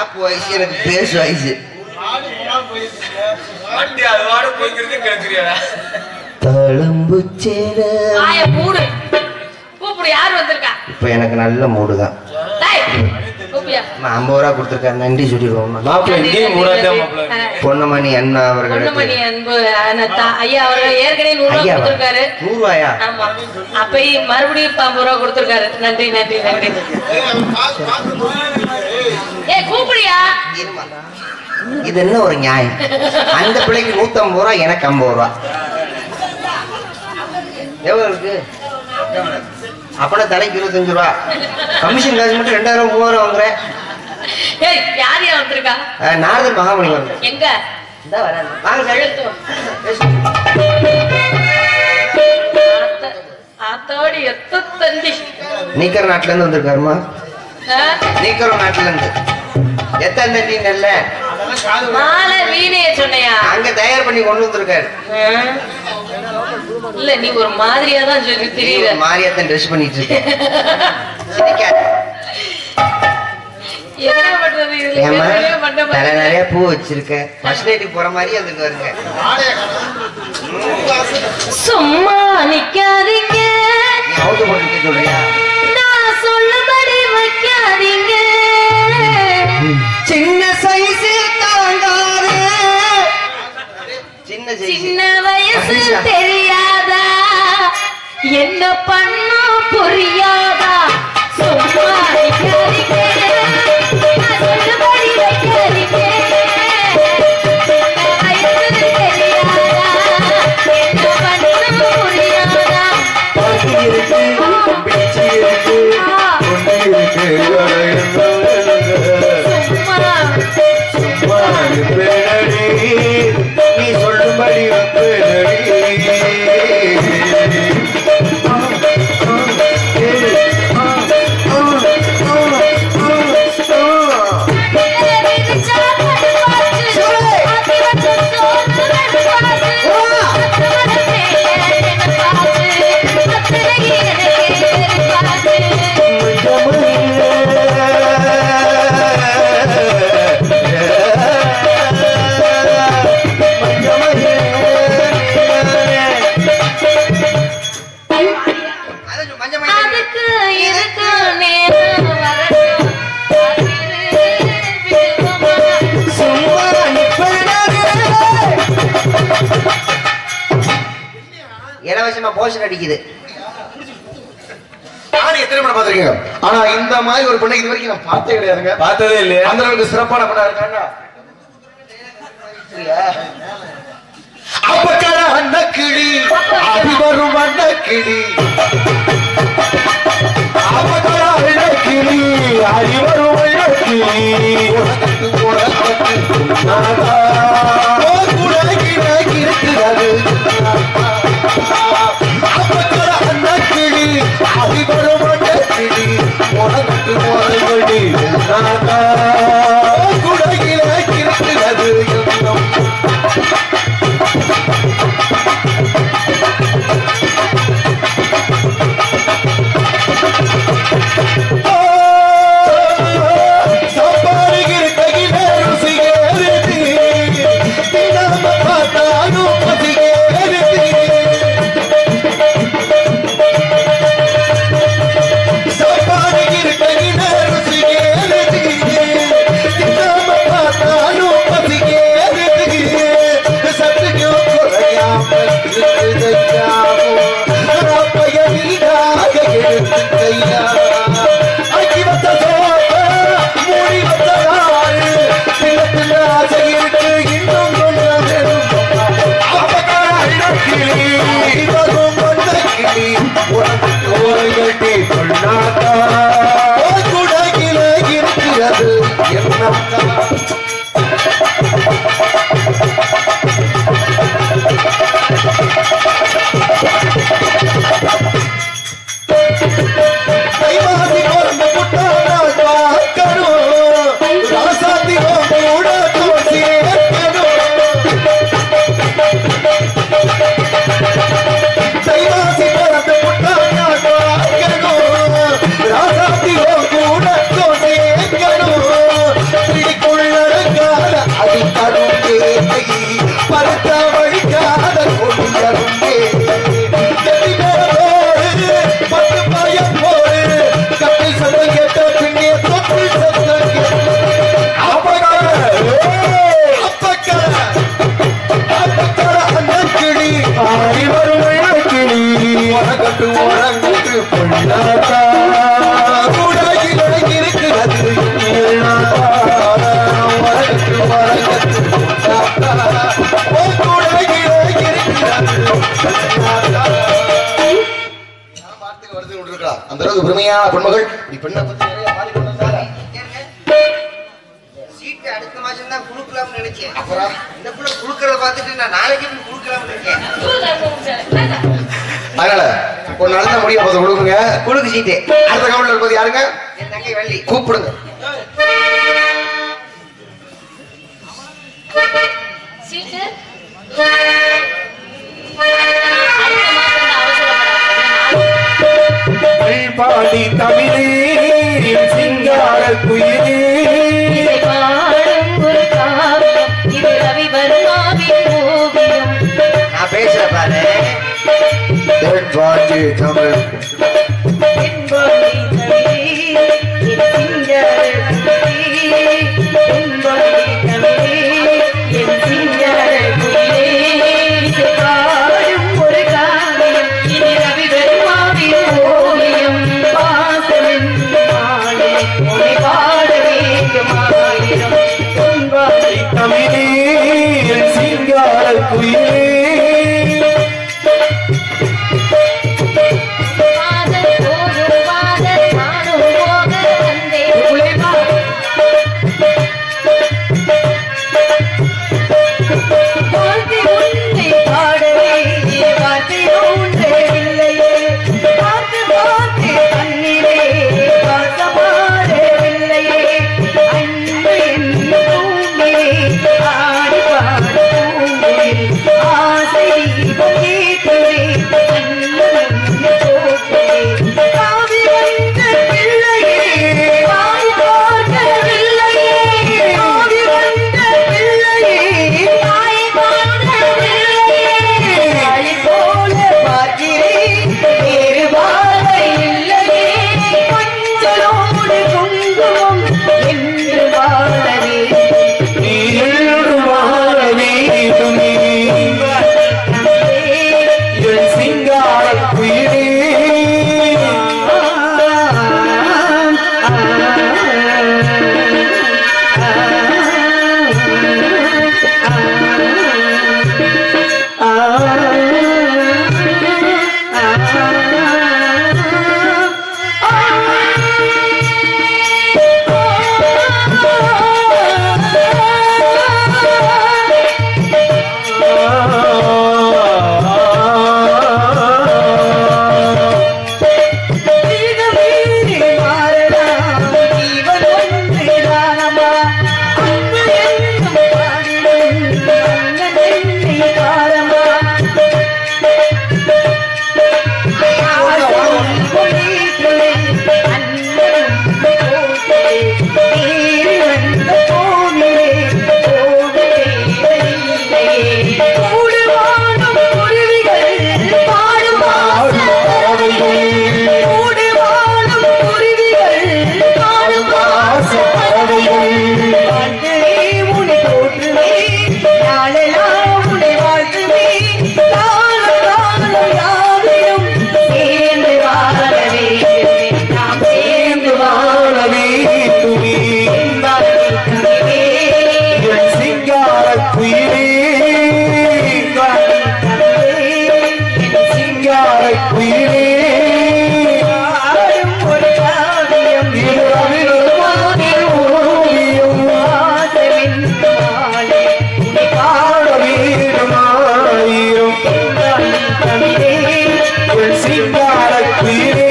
ஆப்பு வயசு எனக்கு பேசு வயசு வண்டி அதோட போய்க்கிறது கேட்கிறியாடா தளம்பு சேர வாய மூடு கூப்பிடு யார் வந்திருக்கா இப்ப எனக்கு நல்ல மூடு தான் டேய் கூப்பியா ஐம்பது ரூபா கொடுத்துருக்காரு நன்றி சொல்லிடுவோம் மாப்பிள்ளை இங்கேயும் மூடாதான் மாப்பிள்ளை பொன்னமணி அண்ணா அவர்களுக்கு பொண்ணுமணி அன்பு அனத்தா ஐயா அவர்கள் ஏற்கனவே நூறு ரூபா ஐயா கொடுத்திருக்காரு நூறு ரூபாயா ஆமா அப்பயும் மறுபடியும் இப்ப ஐம்பது ரூபா கொடுத்திருக்காரு நன்றி நன்றி நன்றி ஏ கூப்பிடியா இருமா. இது என்ன ஒரு நியாயம் அந்த பிள்ளைக்கு நூத்தம்பது ரூபா எனக்கு ஐம்பது ரூபா எவ்வளவு இருக்கு அப்பனா தலைக்கு இருபத்தஞ்சு ரூபா கமிஷன் காசு மட்டும் ரெண்டாயிரம் மூவாயிரம் வாங்குறேன் ஏய் யார் யா வந்திருக்கா அஹ், நாரதர் மகாமணி வந்து எங்க இந்த வரேன் வாங்க சார் எழுத்து வா. ஆத்த- ஆத்தோடி எத்த தந்தி நீக்கர் நாட்டுல இருந்து வந்திருக்காருமா ஆ? நீக்கர் நாட்டுல இருந்து எத்தனை தண்டி நெல்ல மாலை வீணைய சொன்னையா அங்க தயார் பண்ணி கொண்டு வந்திருக்காரு ஆ? இல்ல நீ ஒரு மாதிரியா தான் சொல்லி தெரியுற மாரியாத்தான் ட்ரெஸ் பண்ணிட்டு இருக்கேன் சிரிக்காத. என்ன பண்றது இதுல ஏம்மா எதுவுமே பண்ண தலை மாட்டேன் நிறைய பூ வச்சிருக்கேன் ஃபர்ஸ்ட் நைட்டுக்கு போற மாதிரி அதுக்கு வருங்க சும்மா நிக்காதீங்க நீ அவுத்து போட்டு சொல்றியா நான் சொல்லும்படி வைக்காதீங்க சின்ன சைஸ் தாங்காது சின்ன சைஸ் சின்ன வயசு தெரியாதா என்ன பண்ணும் புரியாதா சும்மா நிக்காதீங்க நான் சொல்லும்படி வைக்காதீங்க சின்ன வயசு தெரியாதா என்ன பண்ணும் புரியாதா பாட்டி இருக்கு பிச்சி இருக்கு பொண்ணு இருக்கு சும்மா சும்மா இருப்பேனடி நீ சொல்லும்படி வைப்பேனடி மஞ்சள் மஞ்சள் அதுக்கு இதுக்கு நேரம் வரட்டும் விடுவோமா? சும்மா இலவசமா போஷன் அடிக்குது நானும் எத்தனை படம் பார்த்திருக்கீங்க ஆனா இந்த மாதிரி ஒரு பொண்ணை இது வரைக்கும் நான் பார்த்தே கிடையாதுங்க பார்த்ததே இல்லையா அந்த அளவுக்கு சிறப்பான படம் இருக்காங்க அப்பக்கட அண்ண கிளி அபி வரும் அண்ண கிளி அப்பக்கட அண்ண கிளி அடி வரும் அண்ண கிளி உனக்கு உனக்கு நாதா ஓ குலகிட இருக்கிறது அப்பக்கட அண்ண கிளி அபி வரும் அண்ண கிளி உனக்கு உனக்கு நாதா ஓ குலகிட இருக்கிறது என்னும் சம்பாதிக்கிற கையில ருசிகேறுதி. தினம பார்த்தாலும் பசிகேறுதி. சம்பாதிக்கிற கையில ருசிகேறுதி. அது என்னாத்தா, உனக்கு வரகத்து உண்டாத்தா, உன் கூடவே இருக்கிறது என்னாத்தா. வார்த்தைகள் வருது கொண்டிருக்கலாம். அந்த அளவுக்கு பெருமையான பெண்மகள் இப்படி பெண்ணை பத்தி நிறைய பாடிக்கொண்டு வந்தாங்க. சீட்டு அடுத்த மாசம் தான் குடுக்கலாம்னு நினைச்சேன் அப்புறம் இந்த புள்ள குடுக்கறத பார்த்துட்டு நான் நாளைக்கு போய் குடுக்கலாம்னு இருக்கேன் அதனால ஒரு நல்ல முடிய பார்த்து கொடுக்குங்க குடுக்கு சீட்டு அடுத்த கவுண்டில் இருப்பது யாருங்க என் தங்கை வள்ளி கூப்பிடுங்க சீட்டு அடுத்த மாசம் தான் அவசரப்படாத பாடி தமிழே சிங்கார குயிலே இதை பாடும் ஒரு காவியம் இது ரவிவர்மாவின் ஓவியம் நான் பேசுற பாரு பாடி தமிழ் என்பொழி தமிழே, என் சிங்கார குயிலே. என்பொழி தமிழே, என் சிங்கார குயிலே. இசை பாடும் ஒரு காவியம், இது ரவிவர்மாவின் ஓவியம். பாசமென் மாலை, உன்னை பாட வேண்டும் ஆயிரம். பொன்வாய் தமிழே சிங்கார குயிலே காதல் போதும் காதல் நானும் போக வந்தேன் வாழ்க்கை உன்னை பாடவே என் வார்த்தை ஒன்றே இல்லையே பார்த்து பார்த்து கண்ணிலே பாசமாறவில்லையே அன்பு என்னும் பூமியே ஆடி பாட பூங்குயில் ஆசை தீபம் ஏற்றுவே அன்பு உன்னை போற்றுவே காவி வந்த பிள்ளையே வாய் பார்க்கவில்லையே காவி வந்த பிள்ளையே வாய் பார்க்கவில்லையே வாய் போல பார்க்கிறேன் வேறு வாழை இல்லையே மஞ்சளோடு குங்குமம் என்று வாழவே நீ எழுது வாழ வேண்டுமே என் சிங்கார குயிலே கூடுவானும் குருவிகள் பாடும் பறவைகள் கூடுவானும் குருவிகள் பாடும் பறவைகள் வாழ்க்கையே உன்னை போற்றுவே நாளெல்லாம் உன்னை வாழ்த்துவே காலம் காலம் யாவிலும் சேர்ந்து வாழ வேண்டும் நாம் சேர்ந்து வாழ வேண்டுமே வாழ்க்கை என் சிங்கார குயிலே சிங்கார குயிலே ஒரு காவியம் இது ரவிவர்மாவின் ஓவியம் பாட வேண்டுமாயிரம் என் சிங்கார குயிலே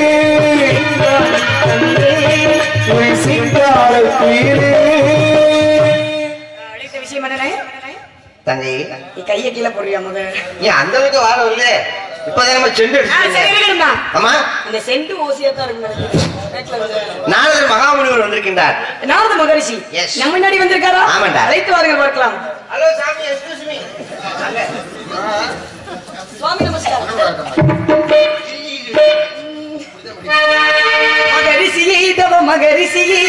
என் சிங்கார குயிலே அழைத்த விஷயம் என்னண்ணே தங்கை நீ கையை கீழே போடுறியா முத ஏன் அந்த அளவுக்கு வாழ வருது இப்பதான் நம்ம செண்டு ஆ, சரி, அடிச்சிருக்கீங்க. இருக்கட்டும்டா. ஆமா இந்த செண்டு ஓசியா தான் இருக்கு எனக்கு. பேக்ல வந்து. நாரதர் மகாமுனிவர் வந்திருக்கின்றார் நாரத மகரிஷி Yes. நம்ம முன்னாடி வந்திருக்காரா ஆமாண்டா. அழைத்து வாருங்கள் பார்க்கலாம் ஹலோ சாமி எக்ஸ்கியூஸ் மீ சுவாமி நமஸ்காரம் மகரிஷியே தவ மகரிஷியே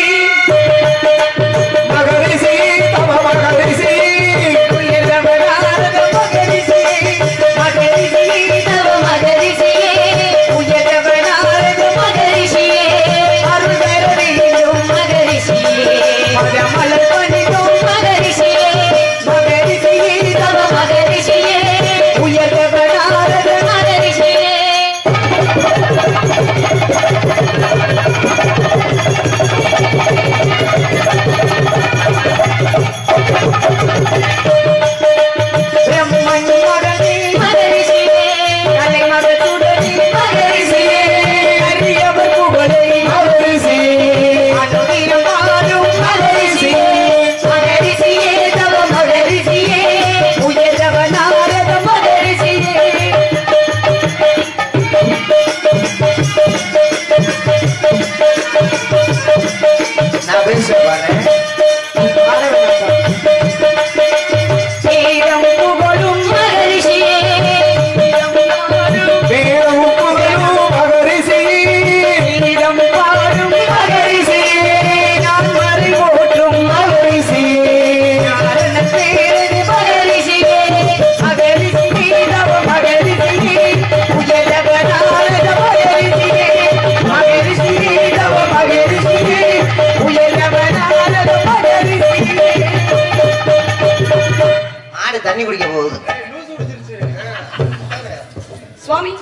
மகரிஷி தம மகரிஷி உயர்ந்தவனாரத மகரிஷியே மகரிஷியே தவ மகரிஷியே உயர்ந்தவனாரத மகரிஷியே அருள் தர வேண்டும் பேசுவானே சீரம் புகழும் மகரிஷியே வீரம் புகழும் மகரிஷி சீரம் பாடும் மகரிஷியே நான் மறை போற்றும் மகரிஷி காரண பேரது மகரிஷியே மகரிஷியே தவ மகரிஷியே உயரவனானத மகரிஷியே மகரிஷியே தவ மகரிஷியே உயரவனானத மகரிஷியே ஆடு தண்ணி குடிக்க போகுது சுவாமி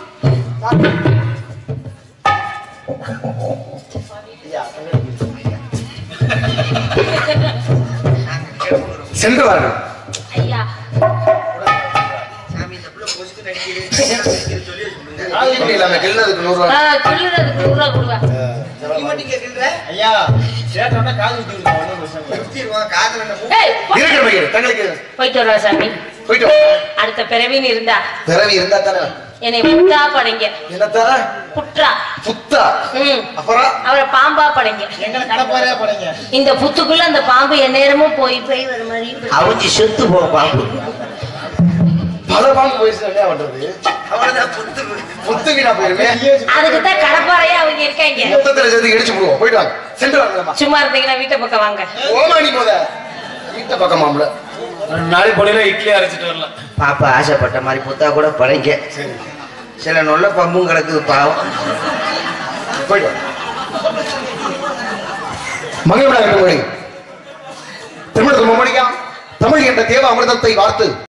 சென்று வாருங்கள் ஐயா சாமி இந்த புள்ள பொசுக்கு நடிக்குது சொல்லி சொல்லுங்க காது குடி இல்லாம கிள்ளதுக்கு நூறு ஆ, ரூபாய் சொல்லுறதுக்கு நூறு ரூபா கொடுவா நீ மட்டும் கேட்கின்ற ஐயா கேட்டோம்னா காது குத்தி விடுவோம், ஒண்ணும் பிரச்சனை இல்லை. நிறுத்திடுவான் காதுல என்ன மூ- ஏய், போ. இருக்கிற பையன் தங்களுக்கு போயிட்டு வரவா சாமி போயிட்டு வா. அடுத்த பிறவின்னு இருந்தா பிறவி இருந்தா தானே என்னை புத்தா படைங்க என்ன தர புற்றா புத்தா ம் அப்புறம் அவரை பாம்பா படைங்க எங்களை கடப்பாறையா போறீங்க இந்த புத்துக்குள்ள அந்த பாம்பு எந்நேரமும் போய் போய் வர மாதிரி அவிஞ்சு செத்து போ பாம்பு பல பாம்பு போயிடுச்சு என்ன பண்றது அவ்வளவுதான் புத்து புத்து வீணா போயிருமே அதுக்கு தான் கடப்பாறையா அவங்க இருக்காங்க மொத்தத்துல சேர்த்து இடிச்சு விடுவோம் போயிட்டு வாங்க சென்று வாங்கம்மா சும்மா இருந்தீங்கன்னா வீட்டை பக்கம் வாங்க ஓமா நீ போத வீட்டை பக்கம் மாம்பள ரெண்டு நாளைக்கு பொடியில இட்லி அரைச்சிட்டு வரலாம் பாப்பா ஆசைப்பட்ட மாதிரி புத்தா கூட படைங்க சில நொல்ல பம்பும் கிடக்குது பாவம் போயிட்டு வாங்க மகிழ்விடா மொழி தமிழ் மொழியா தமிழ் என்ற தேவ அமிர்தத்தை வார்த்து